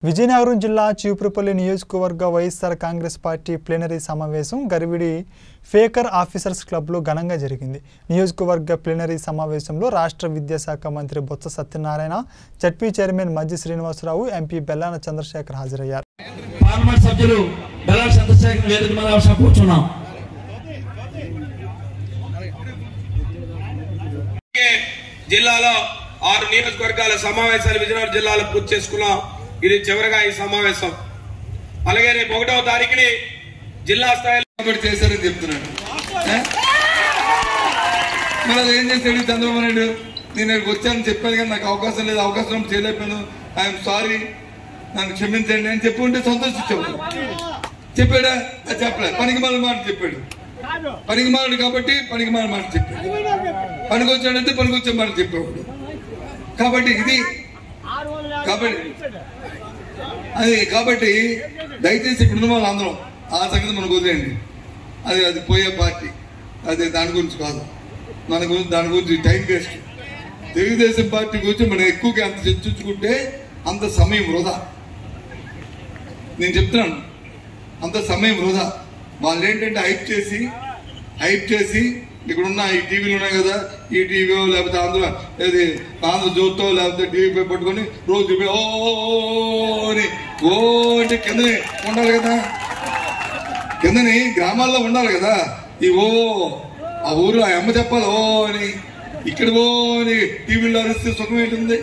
విజయనగరం జిల్లా చీపురుపల్లి నియోజకవర్గ YSR Congress party plenary సమావేశం గరివిడి ఫేకర్ ఆఫీసర్స్ క్లబ్లో ఘనంగా జరిగింది నియోజకవర్గ ప్లీనరీ సమావేశంలో రాష్ట్ర విద్యాశాఖ మంత్రి Botsa Satyanarayana ZP chairman Majji Srinivasarao MP Bellana Chandrasekhar హాజరయ్యారు పార్లమెంట్ సభ్యులు బెల్లాల చంద్రశేఖర్ వేదిక మీద అవసరం కూర్చున్నాం అలాగే జిల్లాలో ఆరు నియోజకవర్గాల సమావేశాలు విజయనగరం జిల్లాలో పూర్తి చేసుకున్నాం ఇది చివరిగా ఈ సమావేశం అలాగే రేపు ఒకటవ తారీఖుని జిల్లా స్థాయిలో కాబట్టి చేశారని చెప్తున్నాడు ఏ? మరి అది ఏం చేశాడు చంద్రబాబు నాయుడు నేను ఇక్కడికి వచ్చాను చెప్పాను కానీ నాకు అవకాశం లేదు అవకాశం ఉన్నప్పుడు చేయలేకపోయాను ఐఎమ్ సారీ నన్ను క్షమించండి అని చెప్పి ఉంటే సంతోషించాడు చెప్పాడా అది చెప్పలే పనికి మాల మాట చెప్పాడు పనికి మాలడు కాబట్టి పనికి మాల మాట చెప్పాడు పనికి వచ్చాడంటే పనికి వచ్చే మాట చెప్పేవాడు కాబట్టి ఇది కాబట్టి అది కాబట్టి దయచేసి ఇక్కడ ఉన్న వాళ్ళు అందరం ఆ సంగతి మనకు వదిలేయండి అది అది పోయే పార్టీ అది దాని గురించి కాదు మన గురించి దాని గురించి టైం వేస్ట్ తెలుగుదేశం పార్టీ గురించి మనం ఎక్కువగా అంత చర్చించుకుంటే అంత సమయం వృధా నేను చెప్తున్నాను అంత సమయం వృధా వాళ్ళు ఏంటంటే హైప్ చేసి హైప్ చేసి ఇక్కడ ఉన్న ఈ టీవీలు ఉన్నాయి కదా ఈ టీవీ లేకపోతే ఆంధ్ర ఏది ఆంధ్ర జ్యోతో లేకపోతే టీవీ పట్టుకొని రోజు చూపి ఓ అని ఓ అంటే కిందనే ఉండాలి కదా కిందని గ్రామాల్లో ఉండాలి కదా ఈ ఓ ఆ ఊర్లో ఆ అమ్మ చెప్పాలి ఓ అని ఇక్కడ ఓ అని టీవీలో అరిస్తే సుఖం ఏంటుంది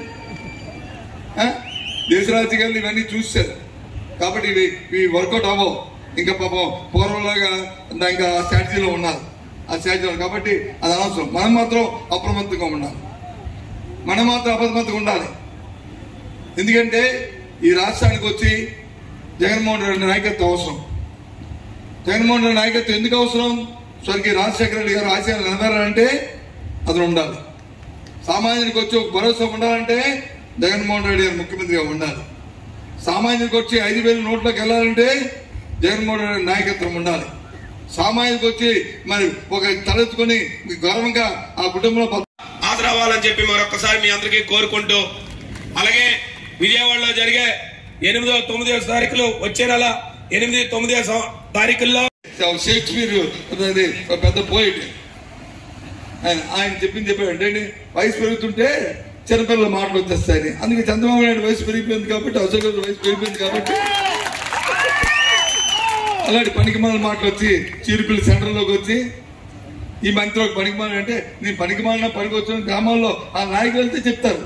ఆ? దేశ రాజకీయాలు ఇవన్నీ చూశారు కాబట్టి ఇవి ఇవి వర్కౌట్ అవ్వవు ఇంకా పాపం పూర్వంలాగా ఇంకా ఆ స్ట్రాటజీలో ఉన్నారు ఆ స్ట్రాటజీలో కాబట్టి అది అనవసరం మనం మాత్రం అప్రమత్తంగా ఉండాలి మనం మాత్రం అప్రమత్తంగా ఉండాలి ఎందుకంటే ఈ రాష్ట్రానికి వచ్చి జగన్మోహన్ రెడ్డి నాయకత్వం అవసరం జగన్మోహన్ రెడ్డి నాయకత్వం ఎందుకు అవసరం స్వర్గీయ రాజశేఖర రెడ్డి గారు ఆశయాలు నెరవేరాలంటే అతను ఉండాలి సామాన్యునికి వచ్చి ఒక భరోసా ఉండాలంటే జగన్మోహన్ రెడ్డి గారు ముఖ్యమంత్రిగా ఉండాలి సామాన్యునికి వచ్చి ఐదు వేల నోట్లోకి వెళ్ళాలంటే జగన్మోహన్ రెడ్డి నాయకత్వం ఉండాలి సామాన్యునికి వచ్చి మరి ఒక తలెత్తుకొని గర్వంగా ఆ కుటుంబంలో బతు- హాజరవ్వాలని చెప్పి మరొకసారి మీ అందరికీ కోరుకుంటూ అలాగే విజయవాడలో జరిగే ఎనిమిదో తొమ్మిదో తారీఖులు వచ్చే నెల ఎనిమిది తొమ్మిదో సం- తారీఖుల్లో షేక్స్పియర్ అది ఒక పెద్ద పోయిట్ ఆయన ఆయన చెప్పింది చెప్పాడు అంటే వయసు పెరుగుతుంటే చిన్నపిల్లల మాటలు వచ్చేస్తాయని అందుకే చంద్రబాబు నాయుడు వయసు పెరిగిపోయింది కాబట్టి అశోక్ గారి వయసు పెరిగిపోయింది కాబట్టి అలాంటి పనికిమాల మాటలు వచ్చి చీరుపిల్లి సెంటర్లోకి వచ్చి ఈ మంత్రి ఒక పనికిమాల అంటే నేను పనికిమాలిన పనికి వచ్చాను గ్రామాల్లో ఆ నాయకులు వెళ్తే చెప్తారు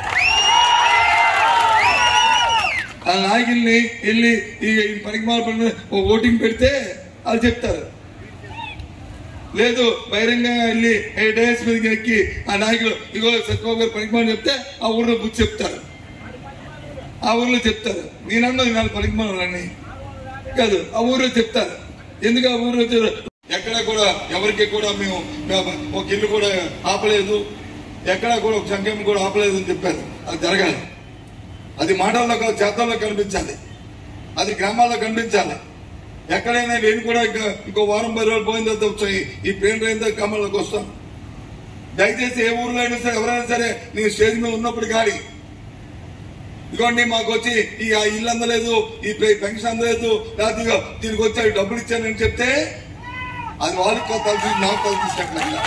ఆ నాయకుల్ని వెళ్ళి ఈ పనికిమాల పని ఓటింగ్ పెడితే వాళ్ళు చెప్తారు లేదు బహిరంగంగా వెళ్ళి ఏ డేస్ మీదకి ఎక్కి ఆ నాయకులు ఇగో సత్యబాబు గారు పనికిమాలని చెప్తే ఆ ఊర్లో బుద్ధి చెప్తారు ఆ ఊర్లో చెప్తారు నేనన్నది నాలుగు పనికిమాలని కాదు ఆ ఊర్లో చెప్తారు ఎందుకు ఆ ఊర్లో చెప్తారు? ఎక్కడ కూడా ఎవరికి కూడా మేము మేము ఒక ఇల్లు కూడా ఆపలేదు ఎక్కడ కూడా ఒక సంఖ్యం కూడా ఆపలేదు అని చెప్పారు అది జరగాలి అది మాటల్లో కాదు చేతల్లో కనిపించాలి అది గ్రామాల్లో కనిపించాలి ఎక్కడైనా నేను కూడా ఇంకా ఇంకో వారం పది రోజులు పోయిన తర్వాత వచ్చాయి ఈ ప్లేన్ రైన్ దగ్గర గ్రామాల్లోకి వస్తాం దయచేసి ఏ ఊర్లో అయినా సరే ఎవరైనా సరే నేను స్టేజ్ మీద ఉన్నప్పుడు కానీ ఇదిగోండి మాకు వచ్చి ఈ ఆ ఇల్లు అందలేదు ఈ పె- పెన్షన్ అందలేదు లేకపోతే ఇగో దీనికి వచ్చి అవి డబ్బులు ఇచ్చానని చెప్తే అది వాళ్ళకి కొత్త తలసి నాకు తలసినట్లయినా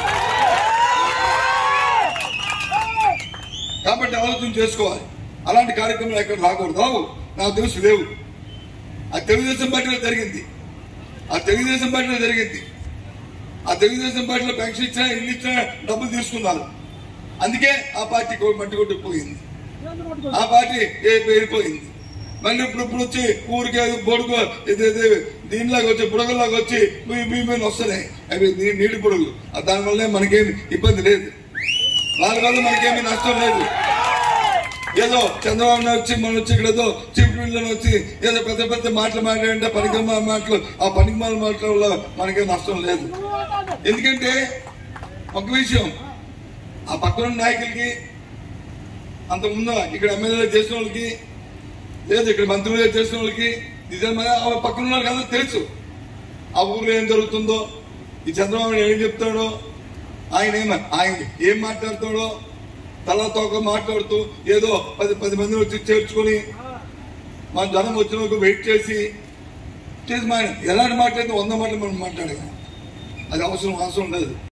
కాబట్టి ఆలోచన చేసుకోవాలి అలాంటి కార్యక్రమాలు ఎక్కడ రాకూడదు రావు నాకు తెలుసు లేవు ఆ తెలుగుదేశం పార్టీలో జరిగింది ఆ తెలుగుదేశం పార్టీలో జరిగింది ఆ తెలుగుదేశం పార్టీలో పెన్షన్ ఇచ్చినా ఇల్లు ఇచ్చినా డబ్బులు తీసుకున్నారు అందుకే ఆ పార్టీ కో- మట్టి కొట్టి పోయింది ఆ పార్టీ ఏ- వెళ్ళిపోయింది మళ్ళీ ఇప్పుడు ఇప్పుడు వచ్చి ఊరికి అది బొడుగు ఇది ఇది దీనిలాగా వచ్చి బుడగల్లాగా వచ్చి మీ మీ మీద వస్తున్నాయి అవి నీ- నీటి బుడగలు ఆ దానివల్ల మనకేమి ఇబ్బంది లేదు వాళ్ళ వల్ల మనకేమీ నష్టం లేదు ఏదో చంద్రబాబు నాయుడు వచ్చి మనం వచ్చి ఇక్కడ ఏదో చీఫ్ మినిస్టర్ వచ్చి ఏదో పెద్ద పెద్ద మాటలు మాట్లాడంటే పనికిమాల మాటలు ఆ పనికిమాల మాటల వల్ల మనకేం నష్టం లేదు ఎందుకంటే ఒక విషయం ఆ పక్కన నాయకులకి అంత ముందు ఇక్కడ ఎమ్మెల్యేలు చేసిన వాళ్ళకి లేదు ఇక్కడ మంత్రులుగా చేసిన వాళ్ళకి నిజంగా ఆ పక్కన ఉన్న వాళ్ళకి అందరూ తెలుసు ఆ ఊర్లో ఏం జరుగుతుందో ఈ చంద్రబాబు నాయుడు ఏం చెప్తాడో ఆయన ఏం ఆయన ఏం మాట్లాడతాడో తల తోక మాట్లాడుతూ ఏదో పది పది మంది వచ్చి చేర్చుకొని మన ధనం వచ్చిన వరకు వెయిట్ చేసి చేసి మన ఎలాంటి మాట్లాడితే వంద మాటలు మనం మాట్లాడగా అది అవసరం అవసరం లేదు